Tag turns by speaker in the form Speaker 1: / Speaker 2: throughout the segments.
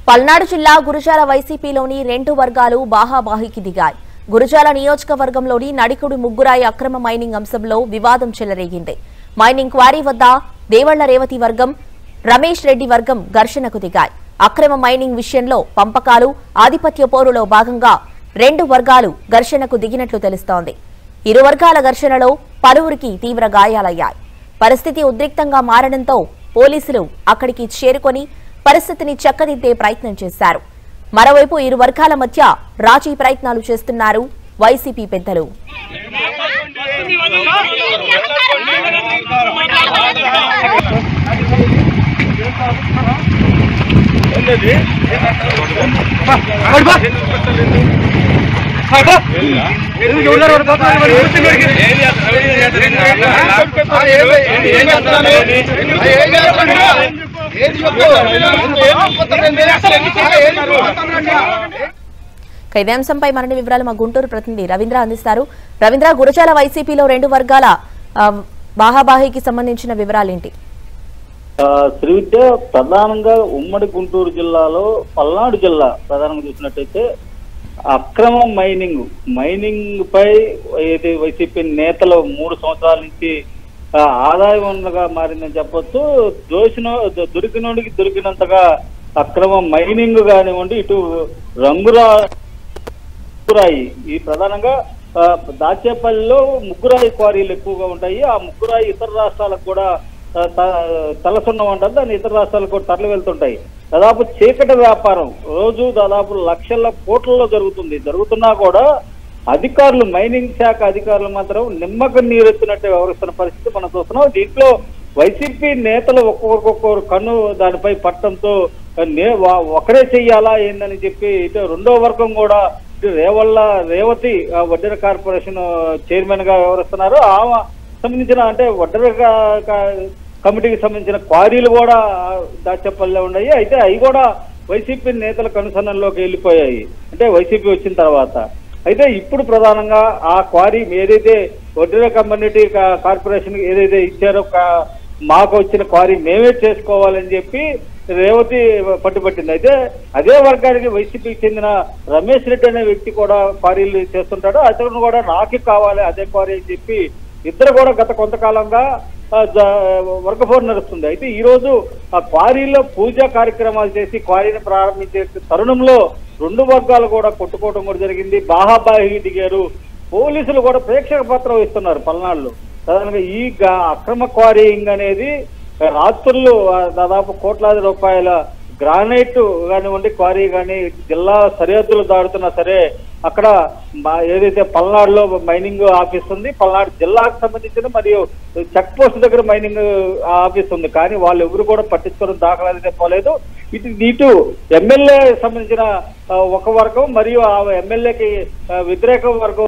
Speaker 1: పల్నాడు జిల్లా గురుజాల వైసీపీలోని రెండు వర్గాలు బాహాబాహికి దిగాయి గురుజాల నియోజకవర్గంలోని నడికుడి ముగ్గురాయి అక్రమ మైనింగ్ అంశంలో వివాదం చెలరేగింది మైనింగ్ క్వారీ వద్ద దేవళ్ల రేవతి వర్గం రమేష్ రెడ్డి వర్గం ఘర్షణకు దిగాయి అక్రమ మైనింగ్ విషయంలో పంపకాలు ఆధిపత్య పోరులో భాగంగా రెండు వర్గాలు ఘర్షణకు దిగినట్లు తెలుస్తోంది ఇరు వర్గాల ఘర్షణలో పలువురికి తీవ్ర గాయాలయ్యాయి పరిస్థితి ఉద్రిక్తంగా మారడంతో పోలీసులు అక్కడికి చేరుకొని పరిస్థితిని చక్కదిద్దే ప్రయత్నం చేశారు మరోవైపు ఇరు వర్గాల మధ్య రాజీ ప్రయత్నాలు చేస్తున్నారు వైసీపీ పెద్దలు ఇక ఇదే అంశంపై మరిన్ని వివరాలు మా గుంటూరు ప్రతినిధి రవీంద్ర అందిస్తారు రవీంద్ర గురజాల వైసీపీలో రెండు వర్గాల ఆ, బాహాబాహికి సంబంధించిన వివరాలేంటి
Speaker 2: ఆ, శ్రీవిద్య ప్రధానంగా ఉమ్మడి గుంటూరు జిల్లాలో పల్నాడు జిల్లా ప్రధానంగా చూసినట్టయితే అక్రమ మైనింగ్ మైనింగ్ పై ఏది వైసీపీ నేతలు మూడు సంవత్సరాల నుంచి ఆ, ఆదాయం ఉన్నగా మారిందని చెప్పొచ్చు దోషిన దొరికినోడికి దొరికినంతగా అక్రమ మైనింగ్ కానివ్వండి ఇటు రంగురా ముగ్గురాయి ఈ ప్రధానంగా ఆ, దాచేపల్లిలో ముగ్గురాయి క్వారీలు ఎక్కువగా ఉంటాయి ఆ ముగ్గురాయి ఇతర రాష్ట్రాలకు కూడా ఆ, త- తలసున్నం అంటారు దాన్ని ఇతర రాష్ట్రాలకు కూడా తరలి వెళ్తుంటాయి దాదాపు చీకటి వ్యాపారం రోజు దాదాపు లక్షల కోట్లలో జరుగుతుంది జరుగుతున్నా కూడా అధికారులు మైనింగ్ శాఖ అధికారులు మాత్రం నిమ్మక నీరెత్తినట్టు వ్యవహరిస్తున్న పరిస్థితి మనం చూస్తున్నాం దీంట్లో వైసీపీ నేతలు ఒక్కొక్కరు కన్ను దానిపై పట్టడంతో నే- వా- ఒకరే చెయ్యాలా ఏందని చెప్పి ఇటు రెండో వర్గం కూడా ఇటు రేవళ్ళ రేవతి ఆ, వడ్డెర కార్పొరేషన్ చైర్మన్ గా వ్యవహరిస్తున్నారు ఆమె సంబంధించిన అంటే వడ్డెర కా- కా- కమిటీకి సంబంధించిన క్వారీలు కూడా దాచేపల్లిలో ఉన్నాయి అయితే అవి కూడా వైసీపీ నేతల కనుసన్నల్లోకి వెళ్ళిపోయాయి అంటే వైసీపీ వచ్చిన తర్వాత అయితే ఇప్పుడు ప్రధానంగా ఆ క్వారీ ఏదైతే వడ్డెర కమ్యూనిటీ కా- కార్పొరేషన్ ఏదైతే ఇచ్చారో కా- మాకు వచ్చిన క్వారీ మేమే చేసుకోవాలని చెప్పి రేవతి పట్టుబట్టింది అయితే అదే వర్గానికి వైసీపీకి చెందిన రమేష్ రెడ్డి అనే వ్యక్తి కూడా క్వారీలు చేస్తుంటాడు అతను కూడా నాకే కావాలి అదే క్వారీ అని చెప్పి ఇద్దరు కూడా గత కొంతకాలంగా ఆ, జ- వర్గపోరు నడుస్తుంది అయితే ఈ రోజు ఆ క్వారీలో పూజా కార్యక్రమాలు చేసి క్వారీని ప్రారంభించే తరుణంలో రెండు వర్గాలు కూడా కొట్టుకోవడం కూడా జరిగింది బాహాబాహి దిగారు పోలీసులు కూడా ప్రేక్షక పాత్ర వహిస్తున్నారు పల్నాడులో ప్రధానంగా ఈ గా- అక్రమ క్వారీయింగ్ అనేది రాత్రులు ఆ, దాదాపు కోట్లాది రూపాయల గ్రానైట్ కానివ్వండి క్వారీ కానీ జిల్లా సరిహద్దులు దాడుతున్నా సరే అక్కడ మా- ఏదైతే పల్నాడులో మైనింగ్ ఆఫీస్ ఉంది పల్నాడు జిల్లాకు సంబంధించిన మరియు చెక్ పోస్ట్ దగ్గర మైనింగ్ ఆఫీస్ ఉంది కానీ వాళ్ళు ఎవరు కూడా పట్టించుకోవడం దాఖలాలు చెప్పలేదు ఇటు ఇటు ఎమ్మెల్యే సంబంధించిన ఆ, ఒక వర్గం మరియు ఆ ఎమ్మెల్యేకి వ్యతిరేక వర్గం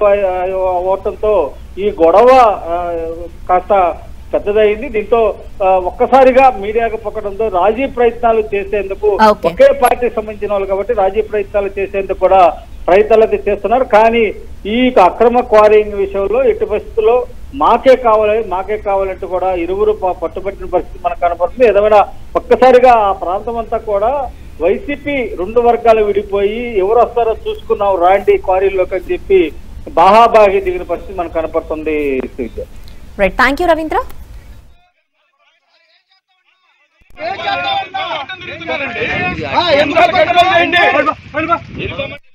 Speaker 2: ఓటంతో ఈ గొడవ ఆ, కాస్త పెద్దదైంది దీంతో ఆ, ఒక్కసారిగా మీడియాకు పొక్కడంతో రాజీ ప్రయత్నాలు చేసేందుకు
Speaker 1: Okay.
Speaker 2: ఒకే పార్టీకి సంబంధించిన వాళ్ళు కాబట్టి రాజీ ప్రయత్నాలు చేసేందుకు కూడా ప్రయత్నాలు అయితే చేస్తున్నారు కానీ ఈ అక్రమ క్వారీయింగ్ విషయంలో ఎట్టి పరిస్థితుల్లో మాకే కావాలి మాకే కావాలంటూ కూడా ఇరువురు ప- పట్టుబట్టిన పరిస్థితి మనకు కనపడుతుంది ఏదైనా ఒక్కసారిగా ఆ ప్రాంతం అంతా కూడా వైసీపీ రెండు వర్గాలు విడిపోయి ఎవరు వస్తారో చూసుకున్నాం రాండి క్వారీల్లోకి అని చెప్పి బాహాబాహి దిగిన పరిస్థితి మనకు కనపడుతుంది Srividya.
Speaker 1: Right thank you Ravindra
Speaker 3: ఎందుకు